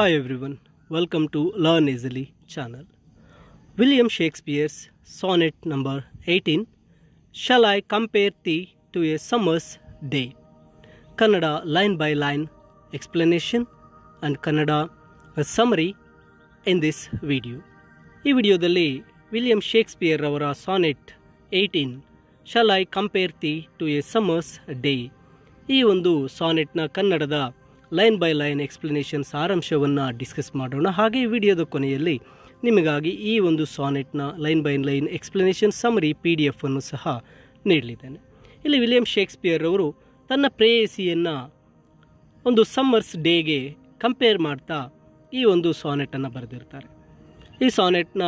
Hi everyone, welcome to Learn Easily channel. William Shakespeare's sonnet number 18 Shall I compare thee to a summer's day? Kannada line by line explanation and Kannada a summary in this video. ಈ ವಿಡಿಯೋದಲ್ಲಿ William Shakespeare ಅವರ sonnet eighteen shall I compare thee to a summer's day ಈ ಒಂದು ಸಾನೆಟ್ನ ಕನ್ನಡದ line by line explanation ಸಾರಾಂಶವನ್ನು discuss ಮಾಡೋಣ ಹಾಗೆ ಈ ವಿಡಿಯೋದ ಕೊನೆಯಲ್ಲಿ ನಿಮಗಾಗಿ ಈ ಒಂದು ಸಾನೆಟ್ನ line by line explanation summary P D F ಅನ್ನು ಸಹ ನೀಡಲಿದ್ದೇನೆ ಇಲ್ಲಿ ವಿಲಿಯಂ ಶೇಕ್ಸ್ಪಿಯರ್ ಅವರು ತನ್ನ ಪ್ರೇಯಸಿಯನ್ನು ಒಂದು ಸಮ್ಮರ್ಸ್ ಡೇಗೆ ಕಂಪೇರ್ ಮಾಡ್ತಾ ಈ ಒಂದು ಸಾನೆಟನ್ನು ಬರೆದಿರ್ತಾರೆ ಈ ಸಾನೆಟ್ನ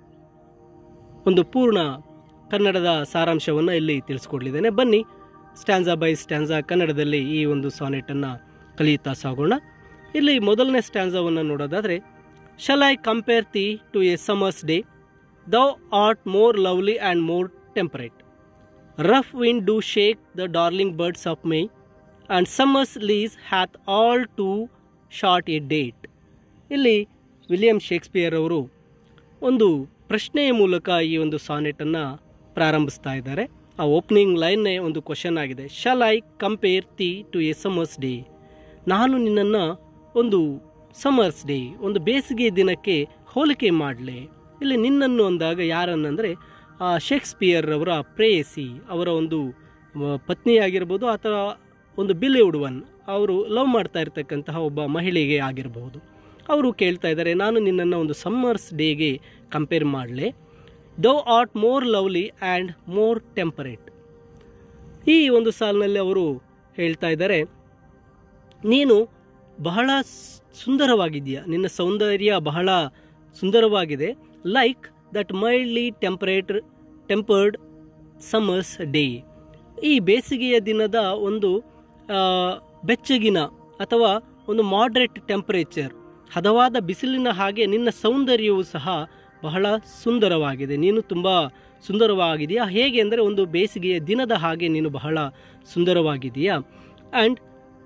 ಒಂದು ಪೂರ್ಣ ಕನ್ನಡದ ಸಾರಾಂಶವನ್ನು ಇಲ್ಲಿ ತಿಳಿಸ್ಕೊಡ್ಲಿದ್ದೇನೆ ಬನ್ನಿ ಸ್ಟ್ಯಾನ್ಸಾ ಬೈ ಸ್ಟ್ಯಾನ್ಸಾ ಕನ್ನಡದಲ್ಲಿ ಈ ಒಂದು ಸಾನೆಟನ್ನು ಕಲಿಯುತ್ತಾ ಸಾಗೋಣ ಇಲ್ಲಿ ಮೊದಲನೇ ಸ್ಟ್ಯಾನ್ಸಾವನ್ನು ನೋಡೋದಾದರೆ shall I compare thee to a summer's day thou art more lovely and more temperate rough wind do shake the darling birds of May and summer's lease hath all too short a date ಇಲ್ಲಿ William Shakespeare ಅವರು ಒಂದು ಪ್ರಶ್ನೆಯ ಮೂಲಕ ಈ ಒಂದು ಸಾನೆಟನ್ನು ಪ್ರಾರಂಭಿಸ್ತಾ ಇದ್ದಾರೆ ಆ opening ಲೈನ್ನೇ ಒಂದು ಕ್ವಶನ್ ಆಗಿದೆ shall I compare thee to a summer's day ನಾನು ನಿನ್ನನ್ನು ಒಂದು ಸಮರ್ಸ್ ಡೇ ಒಂದು ಬೇಸಿಗೆ ದಿನಕ್ಕೆ ಹೋಲಿಕೆ ಮಾಡಲೆ ಇಲ್ಲಿ ನಿನ್ನನ್ನು ಅಂದಾಗ ಯಾರನ್ನಂದರೆ ಶೇಕ್ಸ್ಪಿಯರ್ ಅವರ ಪ್ರೇಯಸಿ ಅವರ ಒಂದು ವ- ಪತ್ನಿಯಾಗಿರ್ಬೋದು ಅಥವಾ ಒಂದು ಬಿಲಿವುಡ್ ಒನ್ ಅವರು ಲವ್ ಮಾಡ್ತಾ ಇರ್ತಕ್ಕಂತಹ ಒಬ್ಬ ಮಹಿಳೆಗೆ ಆಗಿರಬಹುದು ಅವರು ಕೇಳ್ತಾ ಇದ್ದಾರೆ ನಾನು ನಿನ್ನನ್ನು ಒಂದು ಸಮ್ಮರ್ಸ್ ಡೇಗೆ ಕಂಪೇರ್ ಮಾಡಲೆ thou art more lovely and more temperate ಈ ಒಂದು ಸಾಲಿನಲ್ಲಿ ಅವರು ಹೇಳ್ತಾ ಇದ್ದಾರೆ ನೀನು ಬಹಳ ಸ್- ಸುಂದರವಾಗಿದೆಯಾ ನಿನ್ನ ಸೌಂದರ್ಯ ಬಹಳ ಸುಂದರವಾಗಿದೆ like that mildly temperate tempered summer's day ಈ ಬೇಸಿಗೆಯ ದಿನದ ಒಂದು ಆ, ಬೆಚ್ಚಗಿನ ಅಥವಾ ಒಂದು ಮಾಡ್ರೇಟ್ ಟೆಂಪರೇಚರ್ ಹದವಾದ ಬಿಸಿಲಿನ ಹಾಗೆ ನಿನ್ನ ಸೌಂದರ್ಯವು ಸಹ ಬಹಳ ಸುಂದರವಾಗಿದೆ ನೀನು ತುಂಬ ಸುಂದರವಾಗಿದೆಯಾ ಹೇಗೆ ಅಂದರೆ ಒಂದು ಬೇಸಿಗೆಯ ದಿನದ ಹಾಗೆ ನೀನು ಬಹಳ ಸುಂದರವಾಗಿದೆಯಾ and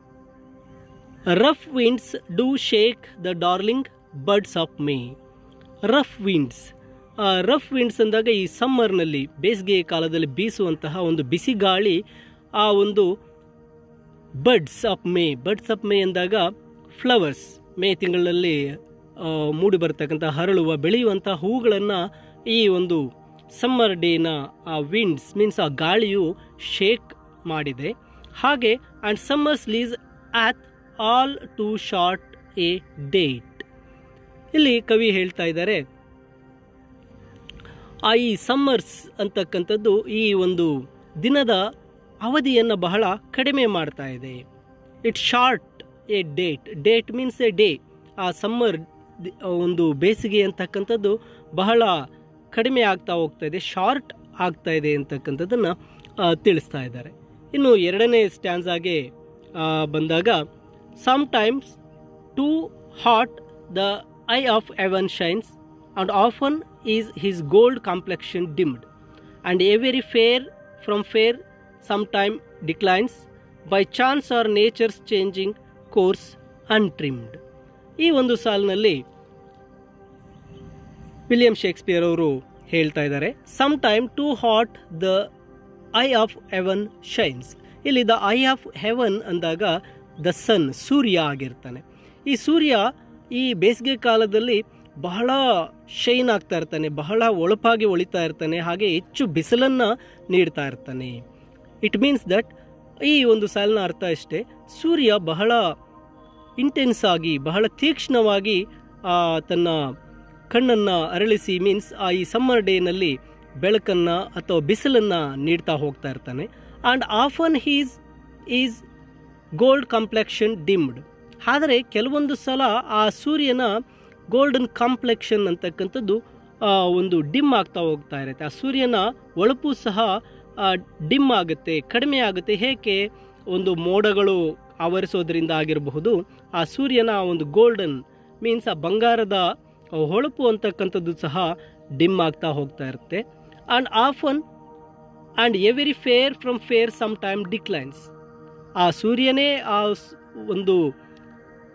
rough winds do shake the darling birds of May rough winds rough winds ಅಂದಾಗ ಈ ಸಮ್ಮರ್ನಲ್ಲಿ ಬೇಸಿಗೆಯ ಕಾಲದಲ್ಲಿ ಬೀಸುವಂತಹ ಒಂದು ಬಿಸಿ ಗಾಳಿ ಆ ಒಂದು birds of May birds of May ಎಂದಾಗ ಫ್ಲವರ್ಸ್ ಮೇ ತಿಂಗಳಲ್ಲಿ ಆ, ಮೂಡಿ ಬರ್ತಕ್ಕಂಥ ಹರಳುವ ಬೆಳೆಯುವಂಥ ಹೂಗಳನ್ನು ಈ ಒಂದು ಸಮ್ಮರ್ ಡೇನ ಆ ವಿಂಡ್ಸ್ ಮೀನ್ಸ್ ಆ ಗಾಳಿಯು ಶೇಕ್ ಮಾಡಿದೆ ಹಾಗೆ and summer's lease hath all too short a date ಇಲ್ಲಿ ಕವಿ ಹೇಳ್ತಾ ಇದ್ದಾರೆ ಆ ಈ ಸಮ್ಮರ್ಸ್ ಅಂತಕ್ಕಂಥದ್ದು ಈ ಒಂದು ದಿನದ ಅವಧಿಯನ್ನು ಬಹಳ ಕಡಿಮೆ ಮಾಡ್ತಾ ಇದೆ it short a date date means a day ಆ ಸಮ್ಮರ್ ಒಂದು ಬೇಸಿಗೆ ಅಂತಕ್ಕಂಥದ್ದು ಬಹಳ ಕಡಿಮೆ ಆಗ್ತಾ ಹೋಗ್ತಾ ಇದೆ ಶಾರ್ಟ್ ಆಗ್ತಾ ಇದೆ ಅಂತಕ್ಕಂಥದ್ದನ್ನು ತಿಳಿಸ್ತಾ ಇದ್ದಾರೆ ಇನ್ನು ಎರಡನೇ ಸ್ಟ್ಯಾನ್ಸಾಗೆ ಬಂದಾಗ sometimes too hot the eye of heaven shines and often is his gold complexion dimmed and every fair from fair sometime declines by chance or nature's changing course untrimmed ಈ ಒಂದು ಸಾಲಿನಲ್ಲಿ William Shakespeare ಅವರು ಹೇಳ್ತಾ ಇದ್ದಾರೆ sometime too hot the eye of heaven shines ಇಲ್ಲಿ the eye of heaven ಅಂದಾಗ the sun ಸೂರ್ಯ ಆಗಿರ್ತಾನೆ ಈ ಸೂರ್ಯ ಈ ಬೇಸಿಗೆ ಕಾಲದಲ್ಲಿ ಬಹಳ ಶೈನ್ ಆಗ್ತಾ ಇರ್ತಾನೆ ಬಹಳ ಒಳಪಾಗಿ ಒಳಿತಾ ಇರ್ತಾನೆ ಹಾಗೆ ಹೆಚ್ಚು ಬಿಸಿಲನ್ನು ನೀಡ್ತಾ ಇರ್ತಾನೆ ಇಟ್ ಮೀನ್ಸ್ ದಟ್ ಈ ಒಂದು ಸಾಲಿನ ಅರ್ಥ ಅಷ್ಟೇ ಸೂರ್ಯ ಬಹಳ ಇಂಟೆನ್ಸ್ ಆಗಿ ಬಹಳ ತೀಕ್ಷ್ಣವಾಗಿ ಆ, ತನ್ನ ಕಣ್ಣನ್ನು ಅರಳಿಸಿ ಮೀನ್ಸ್ ಆ ಈ ಸಮ್ಮರ್ ಡೇನಲ್ಲಿ ಬೆಳಕನ್ನು ಅಥವಾ ಬಿಸಿಲನ್ನು ನೀಡ್ತಾ ಹೋಗ್ತಾ ಇರ್ತಾನೆ and often his is gold complexion dimmed ಆದರೆ ಕೆಲವೊಂದು ಸಲ ಆ ಸೂರ್ಯನ ಗೋಲ್ಡನ್ ಕಾಂಪ್ಲೆಕ್ಷನ್ ಅಂತಕ್ಕಂಥದ್ದು ಆ, ಒಂದು ಡಿಮ್ ಆಗ್ತಾ ಹೋಗ್ತಾ ಇರುತ್ತೆ ಆ ಸೂರ್ಯನ ಒಳಪು ಸಹ ಡಿಮ್ ಆಗುತ್ತೆ ಕಡಿಮೆ ಆಗುತ್ತೆ ಹೇಗೆ ಒಂದು ಮೋಡಗಳು ಆವರಿಸೋದ್ರಿಂದ ಆಗಿರಬಹುದು ಆ ಸೂರ್ಯನ ಒಂದು ಗೋಲ್ಡನ್ ಮೀನ್ಸ್ ಆ ಬಂಗಾರದ ಹೊಳಪು ಅಂತಕ್ಕಂಥದ್ದು ಸಹ ಡಿಮ್ ಆಗ್ತಾ ಹೋಗ್ತಾ ಇರುತ್ತೆ and often and every fair from fair sometime declines ಆ ಸೂರ್ಯನೇ ಆ ಸ್- ಒಂದು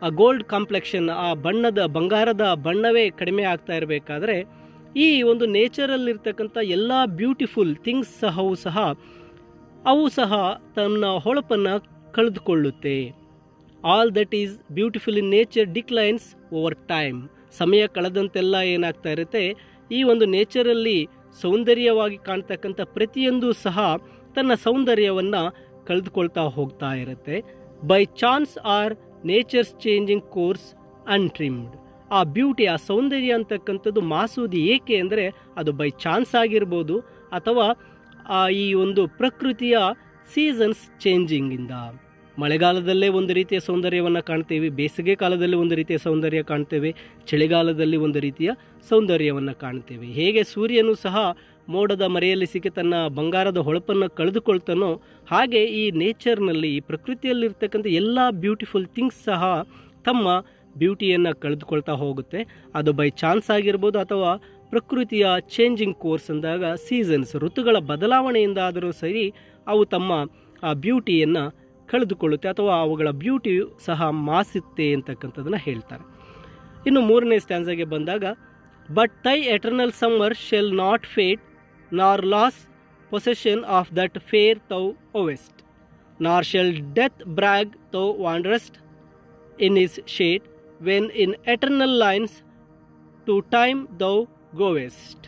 ಆ ಗೋಲ್ಡ್ ಕಾಂಪ್ಲೆಕ್ಷನ್ ಆ ಬಣ್ಣದ ಬಂಗಾರದ ಬಣ್ಣವೇ ಕಡಿಮೆ ಆಗ್ತಾ ಇರಬೇಕಾದ್ರೆ ಈ ಒಂದು ನೇಚರಲ್ಲಿರ್ತಕ್ಕಂಥ ಎಲ್ಲ ಬ್ಯೂಟಿಫುಲ್ ಥಿಂಗ್ಸ್ ಸಹವು ಸಹ ಅವು ಸಹ ತನ್ನ ಹೊಳಪನ್ನು ಕಳೆದುಕೊಳ್ಳುತ್ತೆ all that is beautiful in nature declines over time ಸಮಯ ಕಳೆದಂತೆಲ್ಲ ಏನಾಗ್ತಾ ಇರುತ್ತೆ ಈ ಒಂದು ನೇಚರಲ್ಲಿ ಸೌಂದರ್ಯವಾಗಿ ಕಾಣ್ತಕ್ಕಂಥ ಪ್ರತಿಯೊಂದು ಸಹ ತನ್ನ ಸೌಂದರ್ಯವನ್ನು ಕಳೆದುಕೊಳ್ತಾ ಹೋಗ್ತಾ ಇರುತ್ತೆ by chance or nature's changing course untrimmed ಆ ಬ್ಯೂಟಿ ಆ ಸೌಂದರ್ಯ ಅಂತಕ್ಕಂಥದ್ದು ಮಾಸುವುದು ಏಕೆ ಅಂದರೆ ಅದು ಬೈ ಚಾನ್ಸ್ ಆಗಿರ್ಬೋದು ಅಥವಾ ಆ ಈ ಒಂದು ಪ್ರಕೃತಿಯ ಸೀಸನ್ಸ್ ಚೇಂಜಿಂಗಿಂದ ಮಳೆಗಾಲದಲ್ಲೇ ಒಂದು ರೀತಿಯ ಸೌಂದರ್ಯವನ್ನು ಕಾಣ್ತೇವೆ ಬೇಸಿಗೆ ಕಾಲದಲ್ಲಿ ಒಂದು ರೀತಿಯ ಸೌಂದರ್ಯ ಕಾಣ್ತೇವೆ ಚಳಿಗಾಲದಲ್ಲಿ ಒಂದು ರೀತಿಯ ಸೌಂದರ್ಯವನ್ನು ಕಾಣ್ತೇವೆ ಹೇಗೆ ಸೂರ್ಯನು ಸಹ ಮೋಡದ ಮರೆಯಲ್ಲಿ ಸಿಕ್ಕಿ ತನ್ನ ಬಂಗಾರದ ಹೊಳಪನ್ನು ಕಳೆದುಕೊಳ್ತಾನೋ ಹಾಗೆ ಈ ನೇಚರ್ನಲ್ಲಿ ಈ ಪ್ರಕೃತಿಯಲ್ಲಿರ್ತಕ್ಕಂಥ ಎಲ್ಲ ಬ್ಯೂಟಿಫುಲ್ ಥಿಂಗ್ಸ್ ಸಹ ತಮ್ಮ ಬ್ಯೂಟಿಯನ್ನು ಕಳೆದುಕೊಳ್ತಾ ಹೋಗುತ್ತೆ ಅದು ಬೈ ಚಾನ್ಸ್ ಆಗಿರ್ಬೋದು ಅಥವಾ ಪ್ರಕೃತಿಯ ಚೇಂಜಿಂಗ್ ಕೋರ್ಸ್ ಅಂದಾಗ ಸೀಸನ್ಸ್ ಋತುಗಳ ಬದಲಾವಣೆಯಿಂದ ಆದರೂ ಸರಿ ಅವು ತಮ್ಮ ಆ ಬ್ಯೂಟಿಯನ್ನು ಕಳೆದುಕೊಳ್ಳುತ್ತೆ ಅಥವಾ ಅವುಗಳ ಬ್ಯೂಟಿಯು ಸಹ ಮಾಸುತ್ತೆ ಅಂತಕ್ಕಂಥದ್ದನ್ನು ಹೇಳ್ತಾರೆ ಇನ್ನು ಮೂರನೇ ಸ್ಟ್ಯಾನ್ಸಾಗೆ ಬಂದಾಗ but thy eternal summer shall not fade nor lose possession of that fair thou owest nor shall death brag thou wanderest in his shade when in eternal lines to time thou growest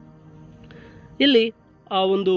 ಇಲ್ಲಿ ಆ ಒಂದು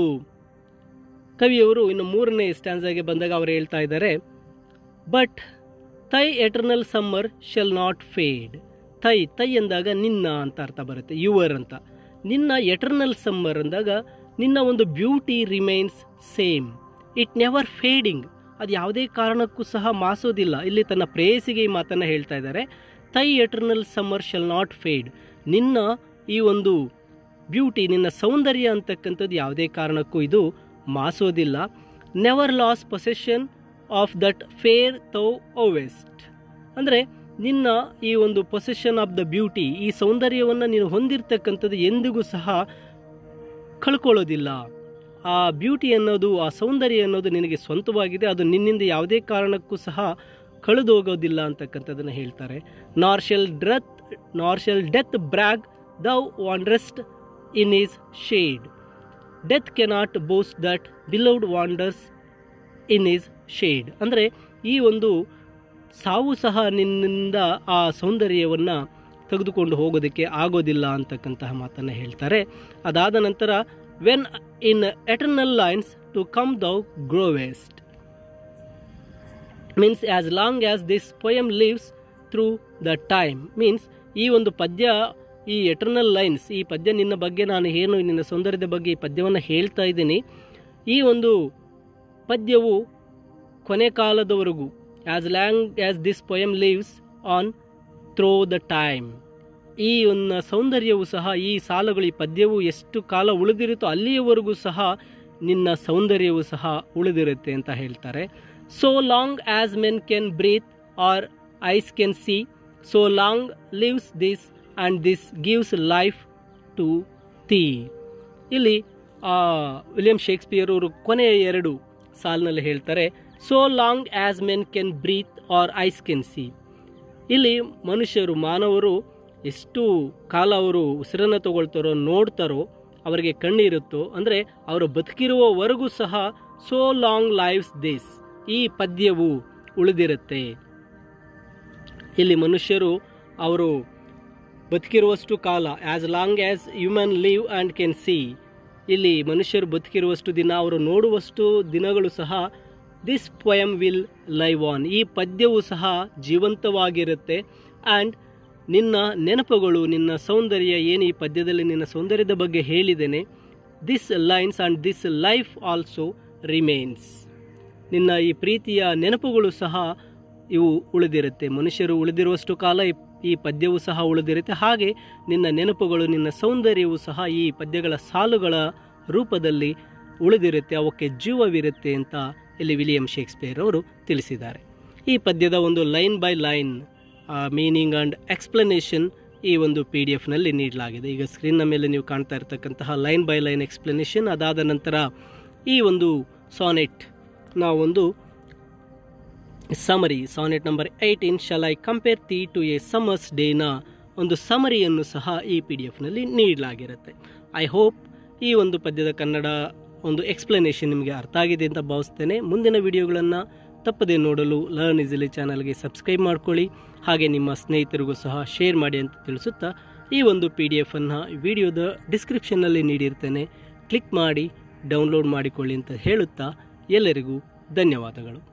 ಕವಿಯವರು ಇನ್ನು ಮೂರನೇ ಸ್ಟ್ಯಾನ್ಸಾಗೆ ಬಂದಾಗ ಅವರು ಹೇಳ್ತಾ ಇದ್ದಾರೆ but thy eternal summer shall not fade thy thy ಅಂದಾಗ ನಿನ್ನ ಅಂತ ಅರ್ಥ ಬರುತ್ತೆ ಯುವರ್ ಅಂತ ನಿನ್ನ ಎಟರ್ನಲ್ ಸಮ್ಮರ್ ಅಂದಾಗ ನಿನ್ನ ಒಂದು beauty remains same it never fading ಅದು ಯಾವುದೇ ಕಾರಣಕ್ಕೂ ಸಹ ಮಾಸೋದಿಲ್ಲ ಇಲ್ಲಿ ತನ್ನ ಪ್ರೇಯಸಿಗೆ ಈ ಮಾತನ್ನು ಹೇಳ್ತಾ ಇದ್ದಾರೆ thy eternal summer shall not fade ನಿನ್ನ ಈ ಒಂದು ಬ್ಯೂಟಿ ನಿನ್ನ ಸೌಂದರ್ಯ ಅಂತಕ್ಕಂಥದ್ದು ಯಾವುದೇ ಕಾರಣಕ್ಕೂ ಇದು ಮಾಸೋದಿಲ್ಲ never lose possession of that fair thou owest ಅಂದರೆ ನಿನ್ನ ಈ ಒಂದು ಪೊಸೆಷನ್ ಆಫ್ ದ ಬ್ಯೂಟಿ ಈ ಸೌಂದರ್ಯವನ್ನು ನೀನು ಹೊಂದಿರತಕ್ಕಂಥದ್ದು ಎಂದಿಗೂ ಸಹ ಕಳ್ಕೊಳ್ಳೋದಿಲ್ಲ ಆ ಬ್ಯೂಟಿ ಅನ್ನೋದು ಆ ಸೌಂದರ್ಯ ಅನ್ನೋದು ನಿನಗೆ ಸ್ವಂತವಾಗಿದೆ ಅದು ನಿನ್ನಿಂದ ಯಾವುದೇ ಕಾರಣಕ್ಕೂ ಸಹ ಕಳೆದೋಗೋದಿಲ್ಲ ಅಂತಕ್ಕಂಥದ್ದನ್ನು ಹೇಳ್ತಾರೆ ನಾರ್ಶೆಲ್ ಡ್ರತ್ nor shall death brag thou wanderest in his shade death cannot boast that beloved wanders in his shade ಅಂದರೆ ಈ ಒಂದು ಸಾವು ಸಹ ನಿನ್ನಿಂದ ಆ ಸೌಂದರ್ಯವನ್ನು ತೆಗೆದುಕೊಂಡು ಹೋಗೋದಕ್ಕೆ ಆಗೋದಿಲ್ಲ ಅಂತಕ್ಕಂತಹ ಮಾತನ್ನು ಹೇಳ್ತಾರೆ ಅದಾದ ನಂತರ when in eternal lines to come thou growest means as long as this poem lives through the time means ಈ ಒಂದು ಪದ್ಯ ಈ ಎಟರ್ನಲ್ ಲೈನ್ಸ್ ಈ ಪದ್ಯ ನಿನ್ನ ಬಗ್ಗೆ ನಾನು ಏನು ನಿನ್ನ ಸೌಂದರ್ಯದ ಬಗ್ಗೆ ಈ ಪದ್ಯವನ್ನು ಹೇಳ್ತಾ ಇದ್ದೀನಿ ಈ ಒಂದು ಪದ್ಯವು ಕೊನೆ ಕಾಲದವರೆಗೂ as long as this poem lives on through the time ಈ ಒಂದು ಸೌಂದರ್ಯವು ಸಹ ಈ ಸಾಲುಗಳು ಈ ಪದ್ಯವು ಎಷ್ಟು ಕಾಲ ಉಳಿದಿರುತ್ತೋ ಅಲ್ಲಿಯವರೆಗೂ ಸಹ ನಿನ್ನ ಸೌಂದರ್ಯವು ಸಹ ಉಳಿದಿರುತ್ತೆ ಅಂತ ಹೇಳ್ತಾರೆ so long as men can breathe or eyes can see so long lives this and this gives life to thee ಇಲ್ಲಿ ವಿಲಿಯಂ ಶೇಕ್ಸ್ಪಿಯರ್ ಅವರು ಕೊನೆಯ ಎರಡು ಸಾಲಿನಲ್ಲಿ ಹೇಳ್ತಾರೆ so long as men can breathe or eyes can see ಇಲ್ಲಿ ಮನುಷ್ಯರು ಮಾನವರು ಎಷ್ಟು ಕಾಲ ಅವರು ಉಸಿರನ್ನು ತಗೊಳ್ತಾರೋ ನೋಡ್ತಾರೋ ಅವರಿಗೆ ಕಣ್ಣಿರುತ್ತೋ ಅಂದರೆ ಅವರು ಬದುಕಿರುವವರೆಗೂ ಸಹ ಸೋ ಲಾಂಗ್ ಲೈಫ್ಸ್ ದಿಸ್ ಈ ಪದ್ಯವು ಉಳಿದಿರುತ್ತೆ ಇಲ್ಲಿ ಮನುಷ್ಯರು ಅವರು ಬದುಕಿರುವಷ್ಟು ಕಾಲ as long as human live and can see ಇಲ್ಲಿ ಮನುಷ್ಯರು ಬದುಕಿರುವಷ್ಟು ದಿನ ಅವರು ನೋಡುವಷ್ಟು ದಿನಗಳು ಸಹ this poem will live on ಈ ಪದ್ಯವು ಸಹ ಜೀವಂತವಾಗಿರುತ್ತೆ ಆ್ಯಂಡ್ ನಿನ್ನ ನೆನಪುಗಳು ನಿನ್ನ ಸೌಂದರ್ಯ ಏನು ಈ ಪದ್ಯದಲ್ಲಿ ನಿನ್ನ ಸೌಂದರ್ಯದ ಬಗ್ಗೆ ಹೇಳಿದ್ದೇನೆ this lines and this life also remains ನಿನ್ನ ಈ ಪ್ರೀತಿಯ ನೆನಪುಗಳು ಸಹ ಇವು ಉಳಿದಿರುತ್ತೆ ಮನುಷ್ಯರು ಉಳಿದಿರುವಷ್ಟು ಕಾಲ ಈ- ಈ ಪದ್ಯವು ಸಹ ಉಳಿದಿರುತ್ತೆ ಹಾಗೆ ನಿನ್ನ ನೆನಪುಗಳು ನಿನ್ನ ಸೌಂದರ್ಯವು ಸಹ ಈ ಪದ್ಯಗಳ ಸಾಲುಗಳ ರೂಪದಲ್ಲಿ ಉಳಿದಿರುತ್ತೆ ಅವಕ್ಕೆ ಜೀವವಿರುತ್ತೆ ಅಂತ ಇಲ್ಲಿ ವಿಲಿಯಂ ಶೇಕ್ಸ್ಪಿಯರ್ ಅವರು ತಿಳಿಸಿದ್ದಾರೆ ಈ ಪದ್ಯದ ಒಂದು line by line meaning and explanation ಈ ಒಂದು ಪಿ ಡಿ ಎಫ್ನಲ್ಲಿ ನೀಡಲಾಗಿದೆ ಈಗ ಸ್ಕ್ರೀನ್ನ ಮೇಲೆ ನೀವು ಕಾಣ್ತಾ ಇರತಕ್ಕಂತಹ ಲೈನ್ ಬೈ ಲೈನ್ ಎಕ್ಸ್ಪ್ಲನೇಷನ್ ಅದಾದ ನಂತರ ಈ ಒಂದು ಸಾನೆಟ್ ನ ಒಂದು summary sonnet number eighteen shall I compare thee to a summer's ಡೇನ ಒಂದು ಸಮರಿಯನ್ನು ಸಹ ಈ ಪಿ ಡಿ ಎಫ್ನಲ್ಲಿ ನೀಡಲಾಗಿರುತ್ತೆ ಐ ಹೋಪ್ ಈ ಒಂದು ಪದ್ಯದ ಕನ್ನಡ ಒಂದು ಎಕ್ಸ್ಪ್ಲನೇಷನ್ ನಿಮಗೆ ಅರ್ಥ ಆಗಿದೆ ಅಂತ ಭಾವಿಸ್ತೇನೆ ಮುಂದಿನ ವಿಡಿಯೋಗಳನ್ನು ತಪ್ಪದೆ ನೋಡಲು ಲರ್ನ್ ಇಸಿಲಿ ಚಾನಲ್ಗೆ ಸಬ್ಸ್ಕ್ರೈಬ್ ಮಾಡ್ಕೊಳ್ಳಿ ಹಾಗೆ ನಿಮ್ಮ ಸ್ನೇಹಿತರಿಗೂ ಸಹ ಶೇರ್ ಮಾಡಿ ಅಂತ ತಿಳಿಸುತ್ತಾ ಈ ಒಂದು ಪಿ ಡಿ ಎಫನ್ನು ವಿಡಿಯೋದ ಡಿಸ್ಕ್ರಿಪ್ಷನ್ನಲ್ಲಿ ನೀಡಿರ್ತೇನೆ ಕ್ಲಿಕ್ ಮಾಡಿ ಡೌನ್ಲೋಡ್ ಮಾಡಿಕೊಳ್ಳಿ ಅಂತ ಹೇಳುತ್ತಾ ಎಲ್ಲರಿಗೂ ಧನ್ಯವಾದಗಳು